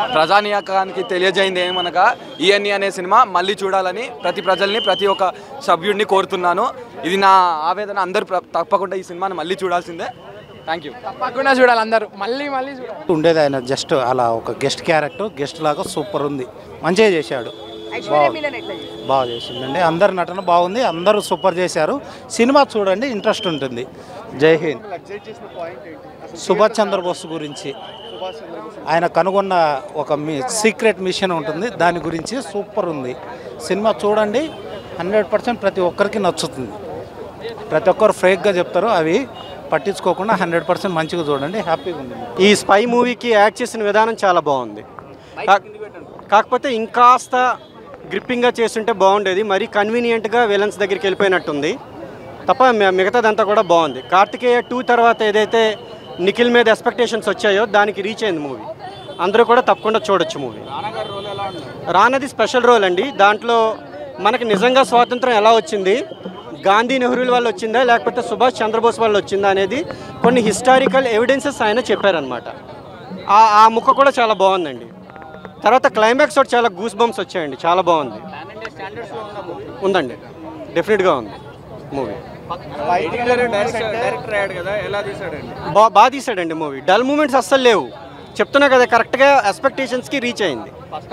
ప్రజానీయకానికి తెలియజేయింది ఏమనగా ఈఎన్ఈ అనే సినిమా మళ్ళీ చూడాలని ప్రతి ప్రజల్ని ప్రతి ఒక్క సభ్యుడిని కోరుతున్నాను ఇది నా ఆవేదన అందరూ ప్ర- తప్పకుండా ఈ సినిమాని మళ్ళీ చూడాల్సిందే థ్యాంక్ యూ తప్పకుండా చూడాలి అందరూ మళ్ళీ మళ్ళీ చూడాలి ఉండేది ఆయన జస్ట్ అలా ఒక గెస్ట్ క్యారెక్టర్ గెస్ట్ లాగా సూపర్ ఉంది మంచిగా చేశాడు బాగా చేసిందండి అందరి నటన బాగుంది అందరూ సూపర్ చేశారు సినిమా చూడండి ఇంట్రెస్ట్ ఉంటుంది జై హింద్ సుభాష్ చంద్రబోస్ గురించి ఆయన కనుగొన్న ఒక మీ సీక్రెట్ మిషన్ ఉంటుంది దాని గురించి సూపర్ ఉంది సినిమా చూడండి హండ్రెడ్ పర్సెంట్ ప్రతి ఒక్కరికి నచ్చుతుంది ప్రతి ఒక్కరు ఫ్రేక్గా చెప్తారు అవి పట్టించుకోకుండా హండ్రెడ్ పర్సెంట్ మంచిగా చూడండి హ్యాపీగా ఉంది ఈ స్పై మూవీకి యాక్ట్ చేసిన విధానం చాలా బాగుంది కా- కాకపోతే ఇంకాస్త గ్రిప్పింగ్గా చేస్తుంటే బాగుండేది మరీ కన్వీనియంట్గా విలన్స్ దగ్గరికి వెళ్ళిపోయినట్టుంది తప్ప మి- మిగతాదంతా కూడా బాగుంది కార్తికేయ టూ తర్వాత ఏదైతే నిఖిల్ మీద ఎక్స్పెక్టేషన్స్ వచ్చాయో దానికి రీచ్ అయింది మూవీ అందరూ కూడా తప్పకుండా చూడొచ్చు మూవీ రానది స్పెషల్ రోల్ అండి దాంట్లో మనకి నిజంగా స్వాతంత్రం ఎలా వచ్చింది గాంధీ నెహ్రూల వల్ల వచ్చిందా లేకపోతే సుభాష్ చంద్రబోస్ వల్ల వచ్చిందా అనేది కొన్ని హిస్టారికల్ ఎవిడెన్సెస్ ఆయన చెప్పారనమాట ఆ ఆ ముక్క కూడా చాలా బాగుందండి తర్వాత క్లైమాక్స్ ఒకటి చాలా గూస్ బంప్స్ వచ్చాయండి చాలా బాగుంది ఉందండి డెఫినెట్గా ఉంది మూవీ బా బాగా తీసాడండి మూవీ డల్ మూమెంట్స్ అస్సలు లేవు చెప్తున్నా కదా కరెక్ట్గా ఎక్స్పెక్టేషన్స్కి రీచ్ అయింది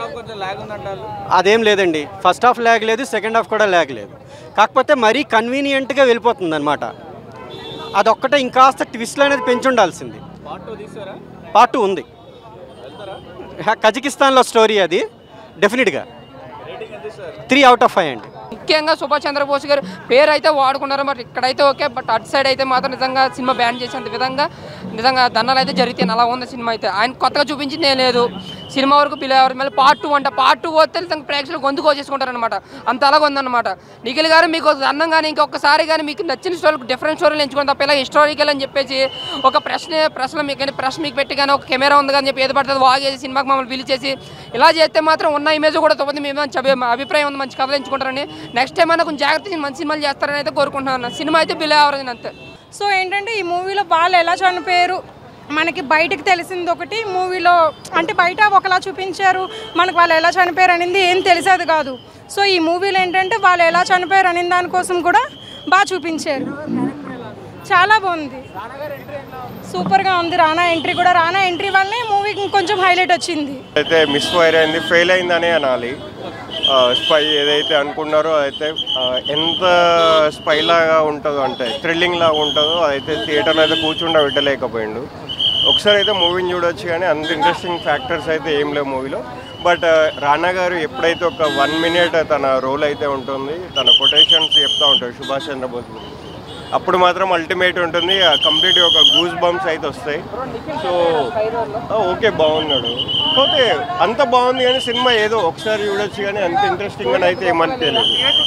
అదేం లేదండి ఫస్ట్ హాఫ్ ల్యాగ్ లేదు సెకండ్ హాఫ్ కూడా ల్యాగ్ లేదు కాకపోతే మరీ కన్వీనియంట్గా వెళ్ళిపోతుంది అనమాట అదొక్కటే ఇంకాస్త ట్విస్ట్లు అనేది పెంచుండాల్సింది పార్ట్ టూ ఉంది హ, కజకిస్తాన్లో స్టోరీ అది డెఫినెట్గా త్రీ అవుట్ ఆఫ్ ఫైవ్ అండి ముఖ్యంగా సుభాష్ చంద్రబోస్ గారు పేరు అయితే వాడుకున్నారు బట్ ఇక్కడైతే ఓకే బట్ అటు సైడ్ అయితే మాత్రం నిజంగా సినిమా బ్యాన్ చేసేంత విధంగా నిజంగా దండాలు అయితే జరుగుతాయి అలా ఉంది సినిమా అయితే ఆయన కొత్తగా చూపించింది ఏం లేదు సినిమా వరకు పిల్లవారు మళ్ళీ పార్ట్ టూ అంట పార్ట్ టూ వస్తే నిజంగా ప్రేక్షకులు గొంతు కోసేసుకుంటారనమాట అంత అలాగ ఉందన్నమాట నిఖిల్ గారు మీకు అన్నం కానీ ఇంకొకసారి కానీ మీకు నచ్చిన స్టోరీకి డిఫరెంట్ స్టోరీలు ఎంచుకోండి తప్ప ఇలా హిస్టారికల్ అని చెప్పేసి ఒక ప్రశ్న ప్రశ్న మీకు కానీ ప్రశ్న మీకు పెట్టి కానీ ఒక కెమెరా ఉంది కానీ చెప్పి ఏది పడుతుంది వాగేసి సినిమాకి మమ్మల్ని పిలిచేసి ఇలా చేస్తే మాత్రం ఉన్న ఇమేజ్ కూడా తప్పదు మేము మంచి అభి- అభిప్రాయం ఉంది మంచి కథలు ఎంచుకుంటారని నెక్స్ట్ టైం అయినా కొంచెం జాగ్రత్తగా మంచి సినిమాలు చేస్తారని అయితే కోరుకుంటున్నాను సినిమా అయితే బిలో యావరేజ్ అంతే సో ఏంటంటే ఈ మూవీలో వాళ్ళు ఎలా చనిపోయారు మనకి బయటకు తెలిసింది ఒకటి మూవీలో అంటే బయట ఒకలా చూపించారు మనకు వాళ్ళు ఎలా చనిపోయారు అనేది ఏం తెలిసేది కాదు సో ఈ మూవీలో ఏంటంటే వాళ్ళు ఎలా చనిపోయారు అనే దానికోసం కూడా బాగా చూపించారు చాలా బాగుంది సూపర్గా ఉంది రానా ఎంట్రీ కూడా రానా ఎంట్రీ వల్లనే మూవీకి ఇంకొంచెం హైలైట్ వచ్చింది అయితే మిస్ ఫైర్ అయింది ఫెయిల్ అయిందనే అనాలి ఆ, స్పై ఏదైతే అనుకున్నారో అయితే ఆ, ఎంత స్పై లాగా ఉంటుందో అంటే థ్రిల్లింగ్ లాగా ఉంటుందో అదైతే థియేటర్లో అయితే కూర్చుండా పెట్టలేకపోయిండు ఒకసారి అయితే మూవీని చూడొచ్చు కానీ అంత ఇంట్రెస్టింగ్ ఫ్యాక్టర్స్ అయితే ఏం లేవు మూవీలో బట్ రానా గారు ఎప్పుడైతే ఒక వన్ మినిట్ తన రోల్ అయితే ఉంటుంది తన కొటేషన్స్ చెప్తా ఉంటాడు సుభాష్ చంద్రబోస్ గురించి అప్పుడు మాత్రం అల్టిమేట్ ఉంటుంది కంప్లీట్ ఒక గూస్ బంప్స్ అయితే వస్తాయి సో ఓకే బాగున్నాడు కాకపోతే అంత బాగుంది కానీ సినిమా ఏదో ఒకసారి చూడొచ్చు కానీ అంత ఇంట్రెస్టింగ్ అని అయితే ఏమనిపించలేదు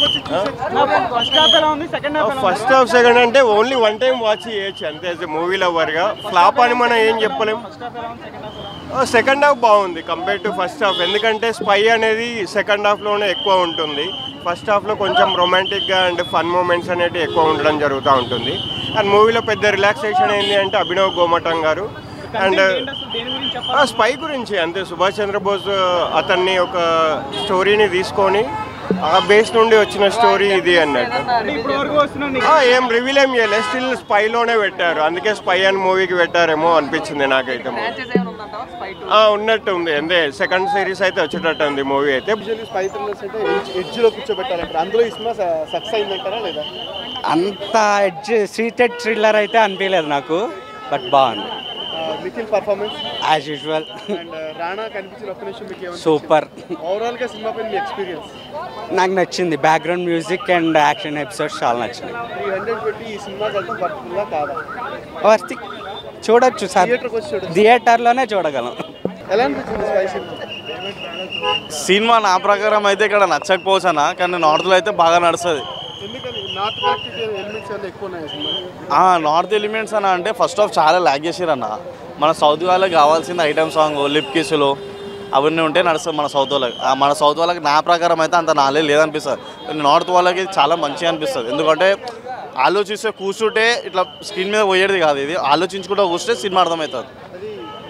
ఫస్ట్ హాఫ్ సెకండ్ అంటే ఓన్లీ వన్ టైం వాచ్ చేయొచ్చు అంతే యాజ్ మూవీ లవర్గా ఫ్లాప్ అని మనం ఏం చెప్పలేం సెకండ్ హాఫ్ బాగుంది కంపేర్ టు ఫస్ట్ హాఫ్ ఎందుకంటే స్పై అనేది సెకండ్ హాఫ్లోనే ఎక్కువ ఉంటుంది ఫస్ట్ హాఫ్లో కొంచెం రొమాంటిక్గా అండ్ ఫన్ మూమెంట్స్ అనేవి ఎక్కువ ఉండడం జరుగుతూ ఉంటుంది అండ్ మూవీలో పెద్ద రిలాక్సేషన్ ఏంటి అంటే అభినవ్ గోమటం గారు అండ్ స్పై గురించి అంతే సుభాష్ చంద్రబోస్ అతన్ని ఒక స్టోరీని తీసుకొని ఆ బేస్ నుండి వచ్చిన స్టోరీ ఇది అన్నట్టు ఆ, ఏం రివీల్ ఏం చేయలేదు స్టిల్ స్పైలోనే పెట్టారు అందుకే స్పై అని మూవీకి పెట్టారేమో అనిపించింది నాకైతే ఆ, ఉన్నట్టు ఉంది అంతే సెకండ్ సిరీస్ అయితే వచ్చేటట్టు ఉంది మూవీ అయితే స్పై థ్రిల్లర్స్ అంటే ఎడ్జ్లో కూర్చోబెట్టాలంటారు అందులో ఈ సినిమా సక్సెస్ అయిందంటారా లేదా అంత ఎడ్జ్ సీటెడ్ థ్రిల్లర్ అయితే అనిపించలేదు నాకు బట్ బాగుంది Nikhil performance as usual and Rana కనిపించిన ఒక్క నిమిషం మీకు ఏమన్నా సూపర్ ఓవరాల్ గా సినిమా పైన మీ ఎక్స్పీరియన్స్ నాకు నచ్చింది background music and action episodes చాలా నచ్చినాయి త్రీ హండ్రెడ్ పెట్టి ఈ సినిమా వెళ్తాం పర్ఫెక్ట్గా కాదా వర్తి చూడొచ్చు సార్ థియేటర్కి వచ్చి చూడండి థియేటర్లోనే చూడగలం ఎలా అనిపించింది స్పై సినిమా సినిమా నా ప్రకారం అయితే ఇక్కడ నచ్చకపోవచ్చు అన్న కానీ నార్త్లో అయితే బాగా నడుస్తుంది ఎందుకని నార్త్ కనెక్టివ్ ఎలిమెంట్స్ అన్నీ ఎక్కువ ఉన్నాయి సినిమా ఆ, నార్త్ ఎలిమెంట్స్ అన్న అంటే ఫస్ట్ ఆఫ్ చాలా లాగ్ చేసారు అన్న మన సౌత్ వాళ్ళకి కావాల్సిన ఐటమ్ సాంగ్ లిప్ కిసులు అవన్నీ ఉంటే నడుస్తుంది మన సౌత్ వాళ్ళకి ఆ, మన సౌత్ వాళ్ళకి నా ప్రకారం అయితే అంత నాలే లేదనిపిస్తుంది కానీ నార్త్ వాళ్ళకి చాలా మంచిగా అనిపిస్తుంది ఎందుకంటే ఆలోచిస్తే కూర్చుంటే ఇట్లా స్క్రీన్ మీద పోయేది కాదు ఇది ఆలోచించుకుంటూ కూర్చుంటే సినిమా అర్థమవుతుంది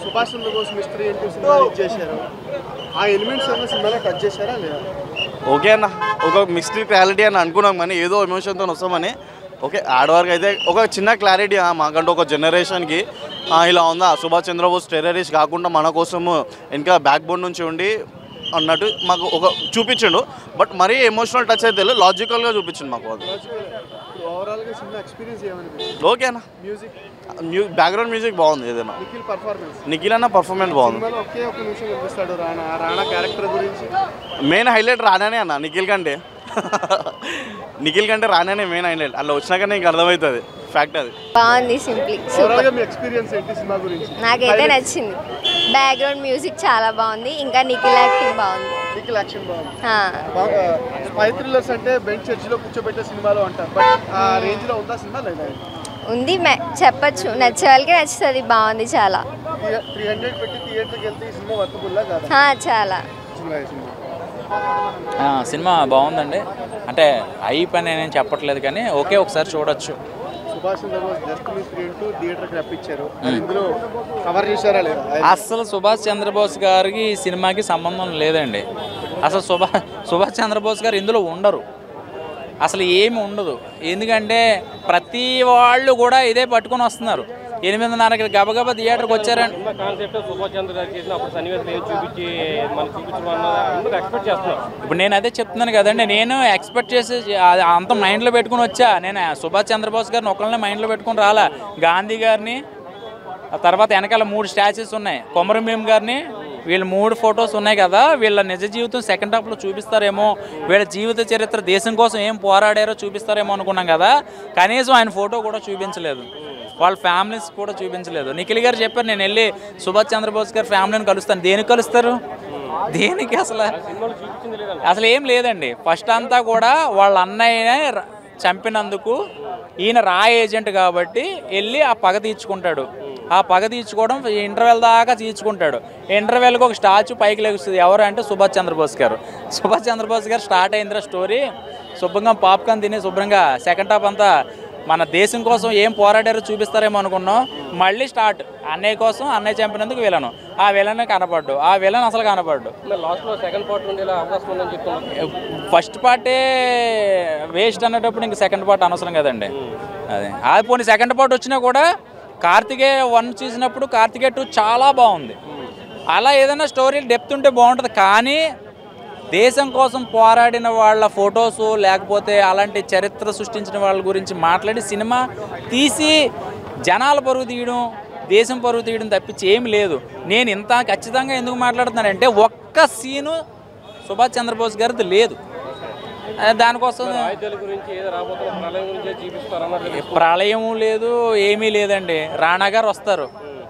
సుభాష్ చంద్రబోస్ మిస్టరీ ఏంటి సినిమా చేశారు ఆ ఎలిమెంట్స్ ఏమైనా సినిమాలో టచ్ చేశారా లేదా ఓకే అన్న ఒక మిక్స్డ్ క్లారిటీ అని అనుకున్నాం కానీ ఏదో ఎమోషన్తో వస్తామని ఓకే ఆడవారికి అయితే ఒక చిన్న క్లారిటీ మాకంటే ఒక జనరేషన్కి ఇలా ఉందా సుభాష్ చంద్రబోస్ టెర్రరిస్ట్ కాకుండా మన కోసము ఇంకా బ్యాక్ బోన్ నుంచి ఉండి అన్నట్టు మాకు ఒక చూపించిండు బట్ మరీ ఎమోషనల్ టచ్ అయితే లాజికల్గా చూపించిండు మాకు అది ఇప్పుడు ఓవరాల్గా సినిమా ఎక్స్పీరియన్స్ ఏమనిపించింది ఓకే అన్న మ్యూజిక్ మ్యూ బ్యాక్గ్రౌండ్ మ్యూజిక్ బాగుంది ఏదైనా నిఖిల్ పర్ఫార్మెన్స్ నిఖిల్ అన్న పర్ఫార్మెన్స్ బాగుంది సినిమాలో ఒకే ఒక నిమిషం కనిపిస్తాడు రాణా ఆ రాణా క్యారెక్టర్ గురించి మెయిన్ హైలైట్ రానానే అన్న నిఖిల్ కంటే నిఖిల్ కంటే రానానే మెయిన్ హైలైట్ అలా వచ్చినాక నీకు అర్థమవుతుంది ఫ్యాక్ట్ అది బాగుంది సింప్లీ ఓవరాల్గా సూపర్ మీ ఎక్స్పీరియన్స్ ఏంటి సినిమా గురించి నాకైతే నచ్చింది బ్యాక్గ్రౌండ్ మ్యూజిక్ చాలా బాగుంది ఇంకా నిఖిల్ యాక్టింగ్ బాగుంది నిఖిల్ యాక్షన్ బాగుంది ఆ, బాగా స్పై థ్రిల్లర్స్ అంటే బెంచ్ చర్చిలో కూర్చోబెట్టే సినిమాలో అంటారు బట్ ఆ రేంజ్ లో ఉందా సినిమా లేదా ఉంది మే- చెప్పొచ్చు నచ్చే వాళ్ళకి నచ్చుతుంది బాగుంది చాలా త్రీ హండ్రెడ్ పెట్టి థియేటర్కి వెళ్తే ఈ సినిమా వర్తబుల్లా కాదా ఆ, చాలా సినిమా ఈ సినిమా ఆ, సినిమా బాగుందండి అంటే హైప్ అని నేను చెప్పట్లేదు కానీ ఓకే ఒకసారి చూడొచ్చు సుభాష్ చంద్రబోస్ జస్ట్ మీ స్క్రీన్ టు థియేటర్కి రప్పించారు అది ఇందులో కవర్ చేశారా లేదా అసలు సుభాష్ చంద్రబోస్ గారికి ఈ సినిమాకి సంబంధం లేదండి అసలు సుభాష్ సుభాష్ చంద్రబోస్ గారు ఇందులో ఉండరు అసలు ఏమి ఉండదు ఎందుకంటే ప్రతి వాళ్ళు కూడా ఇదే పట్టుకొని వస్తున్నారు ఎనిమిదిన్నరకి గబగబా థియేటర్కి వచ్చారండి కాన్సెప్ట్ సుభాష్ చంద్ర గారు చేసిన అప్పుడు సన్నివేశం ఏం చూపించి మనకి చూపించడం అన్నది అందరూ ఎక్స్పెక్ట్ చేస్తున్నారు ఇప్పుడు నేను అదే చెప్తున్నాను కదండి నేను ఎక్స్పెక్ట్ చేసి అది అంత మైండ్లో పెట్టుకుని వచ్చా నేను సుభాష్ చంద్రబోస్ గారిని ఒకళ్ళనే మైండ్లో పెట్టుకుని రాలా గాంధీ గారిని ఆ తర్వాత వెనకాల మూడు స్టాచ్యూస్ ఉన్నాయి కొమరం భీమ్ గారిని వీళ్ళ మూడు ఫొటోస్ ఉన్నాయి కదా వీళ్ళ నిజ జీవితం సెకండ్ హాఫ్లో చూపిస్తారేమో వీళ్ళ జీవిత చరిత్ర దేశం కోసం ఏం పోరాడారో చూపిస్తారేమో అనుకున్నాం కదా కనీసం ఆయన ఫోటో కూడా చూపించలేదు వాళ్ళ ఫ్యామిలీస్ కూడా చూపించలేదు నిఖిల్ గారు చెప్పారు నేను వెళ్ళి సుభాష్ చంద్రబోస్ గారి ఫ్యామిలీని కలుస్తాను దేనికి కలుస్తారు దేనికి అసలు అసలు ఏం లేదండి ఫస్ట్ అంతా కూడా వాళ్ళ అన్నయ్య ర- చంపినందుకు ఈయన రా ఏజెంట్ కాబట్టి వెళ్ళి ఆ పగ తీర్చుకుంటాడు ఆ పగ తీర్చుకోవడం ఇంటర్వెల్ దాకా తీర్చుకుంటాడు ఇంటర్వెల్కి ఒక స్టాచ్యూ పైకి లెగుస్తుంది ఎవరు అంటే సుభాష్ చంద్రబోస్ గారు సుభాష్ చంద్రబోస్ గారు స్టార్ట్ అయిందిరా స్టోరీ శుభ్రంగా పాప్కార్న్ తిని శుభ్రంగా సెకండ్ హాఫ్ అంతా మన దేశం కోసం ఏం పోరాడారో చూపిస్తారేమో అనుకున్నాం మళ్ళీ స్టార్ట్ అన్నయ్య కోసం అన్నయ్య చంపినందుకు విలను ఆ విలన్ కనపడ్డు ఆ విలన్ అసలు కనపడ్డు లాస్ట్ లో సెకండ్ పార్ట్ నుండి ఇలా అవకాశం ఉందని చెప్తున్నారు ఫస్ట్ పార్టే వేస్ట్ అనేటప్పుడు ఇంక సెకండ్ పార్ట్ అనవసరం కదండి అదే అది పోనీ సెకండ్ పార్ట్ వచ్చినా కూడా కార్తికేయ వన్ చూసినప్పుడు కార్తికేయ టూ చాలా బాగుంది అలా ఏదైనా స్టోరీ డెప్త్ ఉంటే బాగుంటుంది కానీ దేశం కోసం పోరాడిన వాళ్ళ ఫొటోస్ లేకపోతే అలాంటి చరిత్ర సృష్టించిన వాళ్ళ గురించి మాట్లాడి సినిమా తీసి జనాల పరుగు తీయడం దేశం పరుగు తీయడం తప్పించి ఏమి లేదు నేను ఇంత ఖచ్చితంగా ఎందుకు మాట్లాడుతున్నానంటే ఒక్క సీను సుభాష్ చంద్రబోస్ గారిది లేదు ఆ, దానికోసం ఆయుధాల గురించి ఏదో రాబోతున్న ప్రళయం గురించి చూపిస్తారు అన్నట్లు ప్రళయం లేదు ఏమీ లేదండి రాణా గారు వస్తారు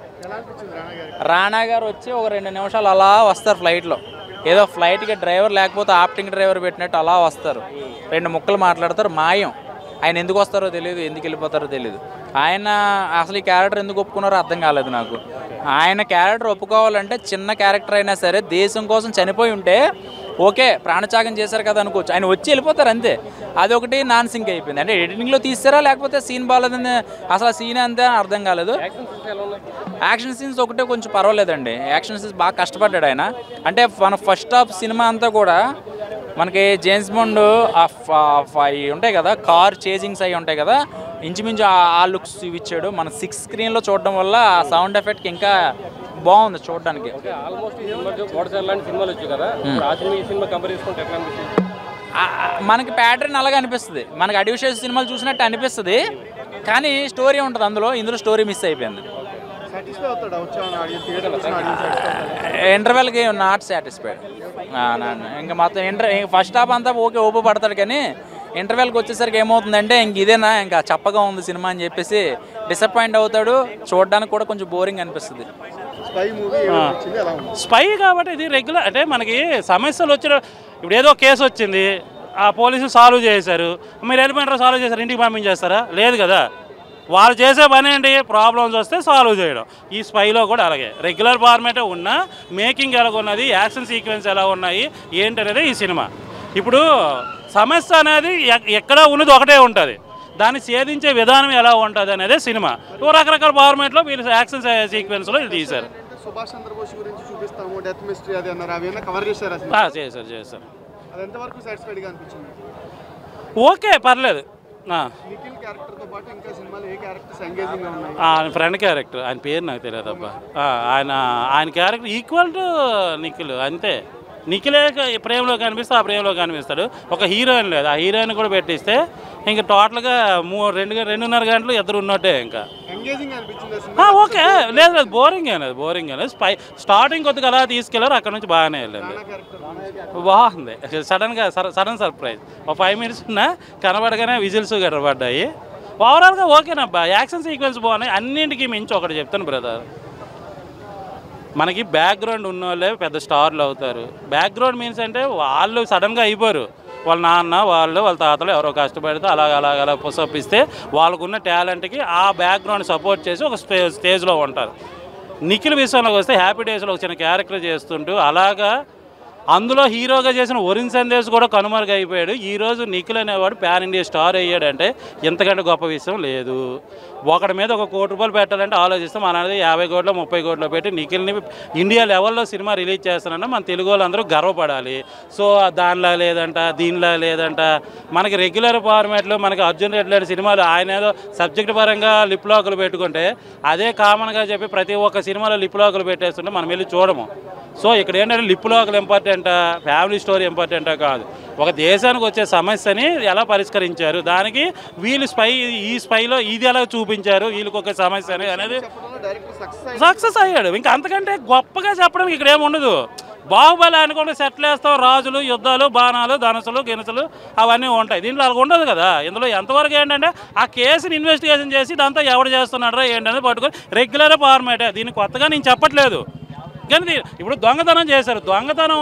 రాణా గారు వచ్చి ఒక రెండు నిమిషాలు అలా వస్తారు ఫ్లైట్లో ఏదో ఫ్లైట్కి డ్రైవర్ లేకపోతే ఆప్టింగ్ డ్రైవర్ పెట్టినట్టు అలా వస్తారు రెండు ముక్కలు మాట్లాడతారు మాయం ఆయన ఎందుకు వస్తారో తెలియదు ఎందుకు వెళ్ళిపోతారో తెలియదు ఆయన అసలు ఈ క్యారెక్టర్ ఎందుకు ఒప్పుకున్నారో అర్థం కాలేదు నాకు ఆయన క్యారెక్టర్ ఒప్పుకోవాలంటే చిన్న క్యారెక్టర్ అయినా సరే దేశం కోసం చనిపోయి ఉంటే ఓకే ప్రాణత్యాగం చేశారు కదా అనుకోవచ్చు ఆయన వచ్చి వెళ్ళిపోతారు అంతే అదొకటి నాన్ సింక్ అయిపోయింది అంటే ఎడిటింగ్లో తీస్తారా లేకపోతే సీన్ బాగాలేదని అసలు ఆ సీన్ అంతే అని అర్థం కాలేదు యాక్షన్ సీన్స్ ఒకటే కొంచెం పర్వాలేదండి యాక్షన్ సీన్స్ బాగా కష్టపడ్డాడు ఆయన అంటే మన ఫస్ట్ హాఫ్ సినిమా అంతా కూడా మనకి జేమ్స్ బాండ్ ఆ ఫ- ఫ- అవి ఉంటాయి కదా కార్ చేజింగ్స్ అవి ఉంటాయి కదా ఇంచుమించు ఆ- ఆ లుక్స్ ఇచ్చాడు మన సిక్స్ స్క్రీన్లో చూడడం వల్ల ఆ సౌండ్ ఎఫెక్ట్కి ఇంకా బాగుంది చూడడానికి ఆల్మోస్ట్ ఈ సినిమా గోడసారి లాంటి సినిమాలు వచ్చాయి కదా ఇప్పుడు ఆ సినిమా ఈ సినిమా కంపేర్ చేసుకుంటే ఎట్లా అనిపిస్తుంది ఆ- ఆ మనకి ప్యాటర్న్ అలాగే అనిపిస్తుంది మనకి అడివిషన్స్ సినిమాలు చూసినట్టు అనిపిస్తుంది కానీ స్టోరీ ఉంటుంది అందులో ఇందులో స్టోరీ మిస్ అయిపోయింది సాటిస్ఫై అవుతాడా వచ్చామని ఆడియన్స్ థియేటర్ వచ్చిన ఆడియన్స్ ఇంటర్వెల్కి నాట్ సాటిస్ఫైడ్ ఇంకా మొత్తం ఇంటర్ ఫస్ట్ హాఫ్ అంతా ఓకే ఓపు పడతాడు కానీ ఇంటర్వెల్కి వచ్చేసరికి ఏమవుతుందంటే ఇంక ఇదేనా ఇంకా చప్పగా ఉంది సినిమా అని చెప్పేసి డిసప్పాయింట్ అవుతాడు చూడడానికి కూడా కొంచెం బోరింగ్ అనిపిస్తుంది స్పై మూవీ వచ్చింది ఎలా ఉంది స్పై కాబట్టి ఇది రెగ్యులర్ అంటే మనకి సమస్యలు వచ్చిన ఇప్పుడు ఏదో కేసు వచ్చింది ఆ పోలీసులు సాల్వ్ చేశారు మీరు వెళ్ళిపోయినారు సాల్వ్ చేశారు ఇంటికి పంపించేస్తారా లేదు కదా వాళ్ళు చేసే పని ఏంటి ప్రాబ్లమ్స్ వస్తే సాల్వ్ చేయడం ఈ స్పైలో కూడా అలాగే రెగ్యులర్ ఫార్మేటే ఉన్నా మేకింగ్ ఎలా ఉన్నది యాక్షన్ సీక్వెన్స్ ఎలా ఉన్నాయి ఏంటనేది ఈ సినిమా ఇప్పుడు సమస్య అనేది ఎక్- ఎక్కడ ఉన్నది ఒకటే ఉంటుంది దాన్ని ఛేదించే విధానం ఎలా ఉంటుంది అనేది సినిమా ఓ రకరకాల ఫార్మేట్లో వీళ్ళు యాక్షన్ సీక్వెన్స్లో ఇది తీశారు సుభాష్ చంద్రబోస్ గురించి చూపిస్తాము డెత్ మిస్టరీ అది అన్నారు అవి ఏమైనా కవర్ చేశారు అసలు ఆ, చేశారు చేశారు అది ఎంతవరకు సాటిస్ఫైడ్గా అనిపించింది ఓకే పర్లేదు ఆ. నిఖిల్ క్యారెక్టర్తో పాటు ఇంకా సినిమాలో ఏ క్యారెక్టర్స్ ఎంగేజింగ్ గా ఉన్నాయి ఆ, ఆయన ఫ్రెండ్ క్యారెక్టర్ ఆయన పేరు నాకు తెలియదు అబ్బా ఆ, ఆయన ఆయన క్యారెక్టర్ ఈక్వల్ టు నిఖిల్ అంతే నిఖిలే క- ప్రేమలో కనిపిస్తే ఆ ప్రేమలో కనిపిస్తాడు ఒక హీరోయిన్ లేదు ఆ హీరోయిన్ కూడా పెట్టిస్తే ఇంకా టోటల్గా మూ రెండు గ- రెండున్నర గంటలు ఇద్దరు ఉన్నట్టే ఇంకా ఎంగేజింగ్ అనిపించింది ఆ, ఓకే లేదు లేదు బోరింగ్ లేదు బోరింగ్ లేదు స్పై స్టార్టింగ్ కొద్దిగా అలా తీసుకెళ్లారు అక్కడ నుంచి బాగానే వెళ్ళింది బాగుంది సడన్గా సడన్ సర్ప్రైజ్ ఒక ఫైవ్ మినిట్స్ ఉన్నా కనబడగానే విజిల్స్ గడబడ్డాయి ఓవరాల్గా ఓకేనబ్బా యాక్షన్ సీక్వెన్స్ బాగున్నాయి అన్నింటికి మించి ఒకటి చెప్తాను బ్రదర్ మనకి బ్యాక్గ్రౌండ్ ఉన్న వాళ్ళే పెద్ద స్టార్లు అవుతారు బ్యాక్గ్రౌండ్ మీన్స్ అంటే వాళ్ళు సడన్గా అయిపోరు వాళ్ళ నాన్న వాళ్ళు వాళ్ళ తాతలు ఎవరో కష్టపడితే అలాగ అలాగ అలా పుసప్పిస్తే వాళ్ళకున్న టాలెంట్కి ఆ బ్యాక్గ్రౌండ్ సపోర్ట్ చేసి ఒక స్టే స్టేజ్లో ఉంటారు నిఖిల్ విషయంలోకి వస్తే హ్యాపీ డేస్లో ఒక చిన్న క్యారెక్టర్ చేస్తుంటూ అలాగా అందులో హీరోగా చేసిన వరుణ్ సందేశ్ కూడా కనుమరుగైపోయాడు ఈరోజు నిఖిల్ అనేవాడు ప్యాన్ ఇండియా స్టార్ అయ్యాడంటే ఇంతకంటే గొప్ప విషయం లేదు ఒకటి మీద ఒక కోటి రూపాయలు పెట్టాలంటే ఆలోచిస్తే మన అనేది యాభై కోట్లు ముప్పై కోట్లు పెట్టి నిఖిల్ని ఇండియా లెవెల్లో సినిమా రిలీజ్ చేస్తానంటే మన తెలుగు వాళ్ళందరూ గర్వపడాలి సో దానిలా లేదంట దీనిలా లేదంట మనకి రెగ్యులర్ ఫార్మాట్లో మనకి అర్జున్ రెడ్డి లాంటి సినిమాలు ఆయన ఏదో సబ్జెక్ట్ పరంగా లిప్ లాకులు పెట్టుకుంటే అదే కామన్గా చెప్పి ప్రతి ఒక్క సినిమాలో లిప్ లాకులు పెట్టేస్తుంటే మనం వెళ్ళి చూడము సో ఇక్కడ ఏంటంటే లిప్ లాకులు ఇంపార్టెంటా ఫ్యామిలీ స్టోరీ ఇంపార్టెంటా కాదు ఒక దేశానికి వచ్చే సమస్యని ఎలా పరిష్కరించారు దానికి వీళ్ళు స్పై ఈ స్పైలో ఇది ఎలా చూపించారు వీళ్ళకి ఒక సమస్య అని- అనేది డైరెక్టర్ సక్సెస్ సక్సెస్ అయ్యాడు ఇంకా అంతకంటే గొప్పగా చెప్పడం ఇక్కడ ఏమి ఉండదు బాహుబలి అనుకుంటే సెటిల్ వేస్తాం రాజులు యుద్ధాలు బాణాలు ధనసులు గినసులు అవన్నీ ఉంటాయి దీంట్లో అలా ఉండదు కదా ఇందులో ఎంతవరకు ఏంటంటే ఆ కేసుని ఇన్వెస్టిగేషన్ చేసి ఇదంతా ఎవడు చేస్తున్నాడో ఏంటనేది పట్టుకొని రెగ్యులర్ ఫార్మాటే దీన్ని కొత్తగా నేను చెప్పట్లేదు కానీ దీ- ఇప్పుడు దొంగతనం చేశారు దొంగతనం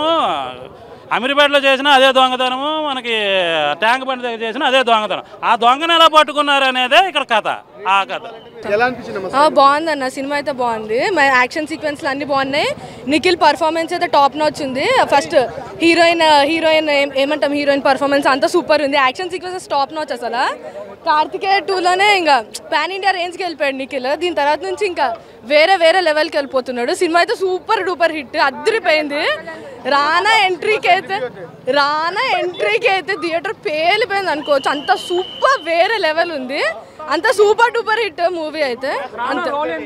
అమీర్పేటలో చేసినా అదే దొంగతనము మనకి ట్యాంక్ బండి దగ్గర చేసినా అదే దొంగతనం ఆ దొంగను ఎలా పట్టుకున్నారు అనేదే ఇక్కడ కథ ఆ కథ ఎలా అనిపించింది ఆ, బాగుంది అన్న సినిమా అయితే బాగుంది మా యాక్షన్ సీక్వెన్స్లు అన్ని బాగున్నాయి నిఖిల్ పర్ఫార్మెన్స్ అయితే టాప్ నాచ్ ఉంది ఫస్ట్ హీరోయిన్ హీరోయిన్ ఏం- ఏమంటాం హీరోయిన్ పర్ఫార్మెన్స్ అంతా సూపర్ ఉంది యాక్షన్ సీక్వెన్సెస్ టాప్ నాచ్ అసలు కార్తికేయ టూలోనే ఇంకా పాన్ ఇండియా రేంజ్కి వెళ్ళిపోయాడు నిఖిల్ దీని తర్వాత నుంచి ఇంకా వేరే వేరే లెవెల్కి వెళ్ళిపోతున్నాడు సినిమా అయితే సూపర్ డూపర్ హిట్ అద్దరిపోయింది రానా ఎంట్రీకి అయితే రానా ఎంట్రీకి అయితే థియేటర్ పేలిపోయింది అనుకోవచ్చు అంత సూపర్ వేరే లెవెల్ ఉంది అంత సూపర్ డూపర్ హిట్ మూవీ అయితే అంత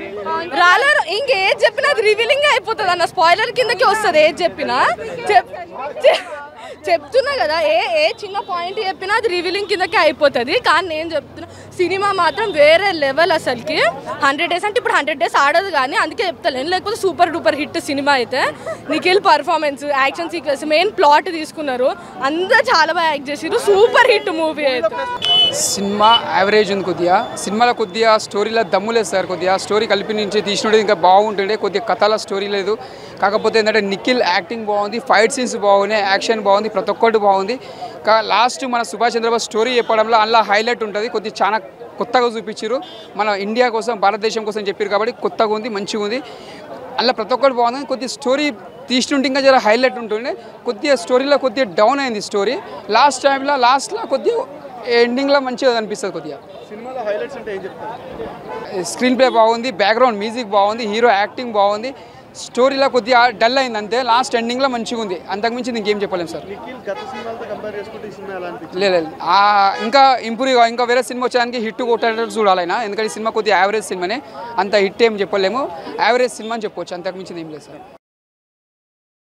రాలేరు ఇంకేది చెప్పినా అది రివీలింగ్ అయిపోతుంది అన్న స్పాయిలర్ కిందకి వస్తుంది ఏది చెప్పినా చెప్ చె- చెప్తున్నా కదా ఏ ఏ చిన్న పాయింట్ చెప్పినా అది రివీలింగ్ కిందకి అయిపోతుంది కానీ నేను చెప్తున్నా సినిమా మాత్రం వేరే లెవెల్ అసలుకి హండ్రెడ్ డేస్ అంటే ఇప్పుడు హండ్రెడ్ డేస్ ఆడదు కానీ అందుకే చెప్తాను లేకపోతే సూపర్ డూపర్ హిట్ సినిమా అయితే Nikhil performance action sequence main plot తీసుకున్నారు అందరూ చాలా బాగా యాక్ట్ చేసారు సూపర్ హిట్ మూవీ అయితే సినిమా యావరేజ్ ఉంది కొద్దిగా సినిమాలో కొద్దిగా స్టోరీలో దమ్ము లేదు సార్ కొద్దిగా స్టోరీ కలిపి నుంచి తీసినట్టు ఇంకా బాగుంటుండే కొద్దిగా కథల స్టోరీ లేదు కాకపోతే ఏంటంటే నిఖిల్ యాక్టింగ్ బాగుంది ఫైట్ సీన్స్ బాగున్నాయి యాక్షన్ బాగుంది ప్రతి ఒక్కటి బాగుంది కా లాస్ట్ మన సుభాష్ చంద్రబోస్ స్టోరీ చెప్పడంలో అందులో హైలైట్ ఉంటుంది కొద్దిగా చాలా కొత్తగా చూపించారు మన ఇండియా కోసం భారతదేశం కోసం చెప్పారు కాబట్టి కొత్తగా ఉంది మంచిగా ఉంది అందులో ప్రతి ఒక్కటి బాగుంది కొద్ది స్టోరీ తీస్తుంటే ఇంకా జర హైలైట్ ఉంటుండే కొద్దిగా స్టోరీలో కొద్దిగా డౌన్ అయింది స్టోరీ లాస్ట్ టైంలో లాస్ట్లో కొద్దిగా ఎండింగ్లో మంచిగా అనిపిస్తుంది కొద్దిగా సినిమాలో హైలైట్స్ అంటే ఏం చెప్తారు స్క్రీన్ ప్లే బాగుంది బ్యాక్గ్రౌండ్ మ్యూజిక్ బాగుంది హీరో యాక్టింగ్ బాగుంది స్టోరీలో కొద్దిగా డల్ అయింది అంతే లాస్ట్ ఎండింగ్లో మంచిగా ఉంది అంతకుమించి ఇంకేం చెప్పలేము సార్ నిఖిల్ గత సినిమాలతో కంపేర్ చేసుకుంటే ఈ సినిమా ఎలా అనిపించింది లేదు లేదు. ఆ, ఇంకా ఇంప్రూవ్ ఇంకా వేరే సినిమా వచ్చేదానికి హిట్ కొట్టేటట్టు చూడాలైనా ఎందుకంటే ఈ సినిమా కొద్దిగా యావరేజ్ సినిమానే అంత హిట్ ఏం చెప్పలేము యావరేజ్ సినిమా అని చెప్పొచ్చు అంతకుమించి ఏం లేదు సార్